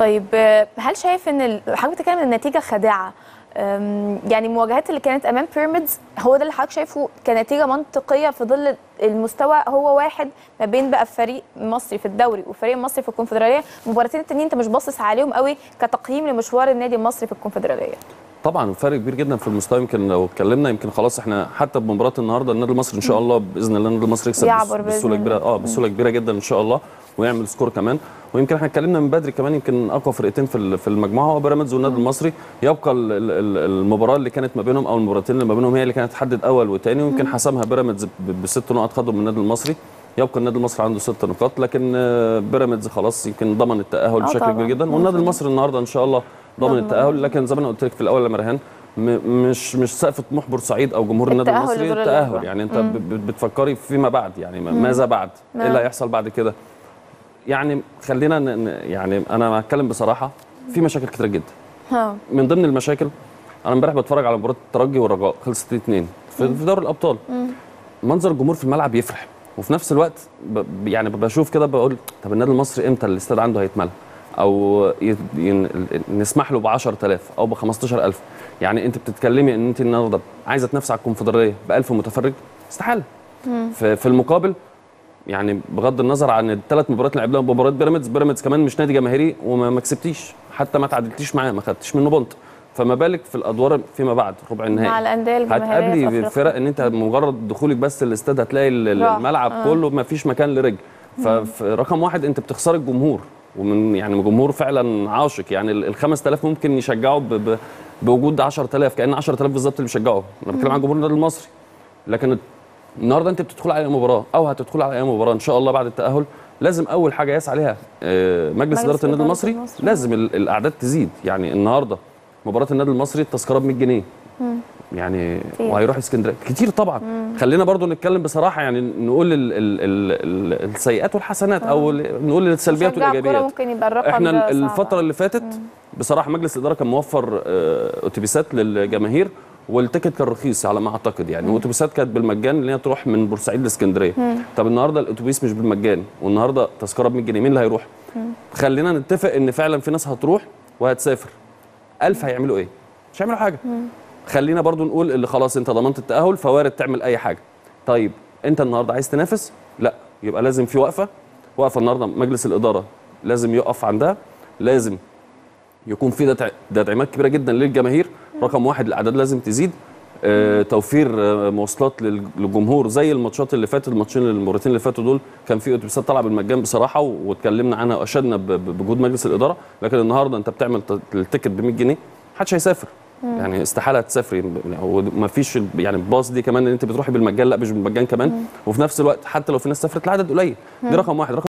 طيب آه، هل شايف ان ال- حضرتك بتتكلم ان النتيجه خادعه أم، يعني المواجهات اللي كانت امام بيراميدز هو ده اللي حضرتك شايفه كنتيجه منطقيه في ظل المستوى هو واحد ما بين بقى فريق مصري في الدوري وفريق مصري في الكونفدراليه المباراتين التانيين انت مش باصص عليهم قوي كتقييم لمشوار النادي المصري في الكونفدراليه طبعا فرق كبير جدا في المستوى يمكن لو اتكلمنا يمكن خلاص احنا حتى بمباراه النهارده النادي المصري ان شاء الله باذن الله النادي المصري يكسب يعبر بس- بإذن بسهوله الله. كبيره اه بسهوله كبيره جدا ان شاء الله ويعمل سكور كمان ويمكن احنا اتكلمنا من بدري كمان يمكن اقوى فرقتين في ال- في المجموعه هو بيراميدز والنادي المصري يبقى ال- ال- ال- المباراه اللي كانت ما بينهم او المباراتين اللي ما بينهم هي اللي كانت تحدد اول وثاني ويمكن حسمها بيراميدز ب- بست نقط خدوا من النادي المصري يبقى النادي المصري عنده ست نقاط لكن آه، بيراميدز خلاص يمكن ضمن التاهل آه بشكل طبعاً. كبير جدا والنادي المصري النهارده ان شاء الله ضمن ضمن. التاهل لكن زي ما انا قلت لك في الاول يا مرهان م- مش مش سقف طموح بورسعيد او جمهور النادي التأهل المصري لدور التاهل الأربعة. يعني انت ب- ب- بتفكري فيما بعد يعني م- ماذا بعد ايه اللي هيحصل بعد كده يعني خلينا ن- ن- يعني انا هتكلم بصراحه في مشاكل كتير جدا ها من ضمن المشاكل انا امبارح بتفرج على مباراه الترجي والرجاء خلصت 2 في في دوري الابطال منظر الجمهور في الملعب يفرح وفي نفس الوقت ب... يعني بشوف كده بقول طب النادي المصري امتى الاستاد عنده هيتملى او ي... ي... نسمح له ب 10000 او ب 15000 يعني انت بتتكلمي ان انت النهارده عايزه تنافسي على الكونفدراليه ب 1000 متفرج استحاله في... في المقابل يعني بغض النظر عن الثلاث مباريات اللي لعبناهم مباراه بيراميدز بيراميدز كمان مش نادي جماهيري وما ما كسبتيش حتى ما تعادلتيش معاه ما خدتيش منه بونت فما بالك في الادوار فيما بعد ربع النهائي مع الانديه الجماهيريه في هتقابلي أفريقيا. فرق ان انت مجرد دخولك بس الاستاد هتلاقي ال- راح. الملعب آه. كله ما فيش مكان لرجل فرقم واحد انت بتخسر الجمهور ومن يعني جمهور فعلا عاشق يعني ال 5000 ممكن يشجعوا ب- ب- بوجود 10000 كان 10000 بالظبط اللي بيشجعوا انا بتكلم عن جمهور النادي المصري لكن النهارده انت بتدخل على اي مباراه او هتدخل على اي مباراه ان شاء الله بعد التاهل لازم اول حاجه يسعى عليها آه، مجلس مجلس اداره النادي إدارة المصري المصري. لازم ال- الاعداد تزيد يعني النهارده مباراه النادي المصري التذكره ب 100 جنيه يعني كتير. وهيروح اسكندريه كتير طبعا خلينا برضو نتكلم بصراحه يعني نقول ال ال ال ال السيئات والحسنات او ال- نقول السلبيات مشجع كورة والايجابيات ممكن يبقى الرقم احنا ده ال- صعب. الفتره اللي فاتت بصراحه مجلس الاداره كان موفر آه، اتوبيسات للجماهير والتيكت كان رخيص على ما اعتقد يعني والاتوبيسات كانت بالمجان اللي هي تروح من بورسعيد لاسكندريه طب النهارده الاتوبيس مش بالمجان والنهارده تذكره ب 100 جنيه مين اللي هيروح خلينا نتفق ان فعلا في ناس هتروح وهتسافر 1000 هيعملوا ايه مش هيعملوا حاجه خلينا برضو نقول اللي خلاص انت ضمنت التاهل فوارد تعمل اي حاجه طيب انت النهارده عايز تنافس لا يبقى لازم في وقفه وقفه النهارده مجلس الاداره لازم يقف عندها لازم يكون في دتع- تدعيمات كبيره جدا للجماهير رقم واحد الاعداد لازم تزيد آه، توفير آه، مواصلات لل- للجمهور زي الماتشات اللي فاتت الماتشين المباراتين اللي فاتوا دول كان في اتوبيسات طالعه بالمجان بصراحه و- واتكلمنا عنها واشدنا ب- ب- بجهود مجلس الاداره لكن النهارده انت بتعمل ت- التيكت ب 100 جنيه محدش هيسافر يعني استحاله تسافري وما فيش يعني الباص دي كمان ان انت بتروحي بالمجان لا مش بالمجان كمان وفي نفس الوقت حتى لو في ناس سافرت العدد قليل دي رقم واحد رقم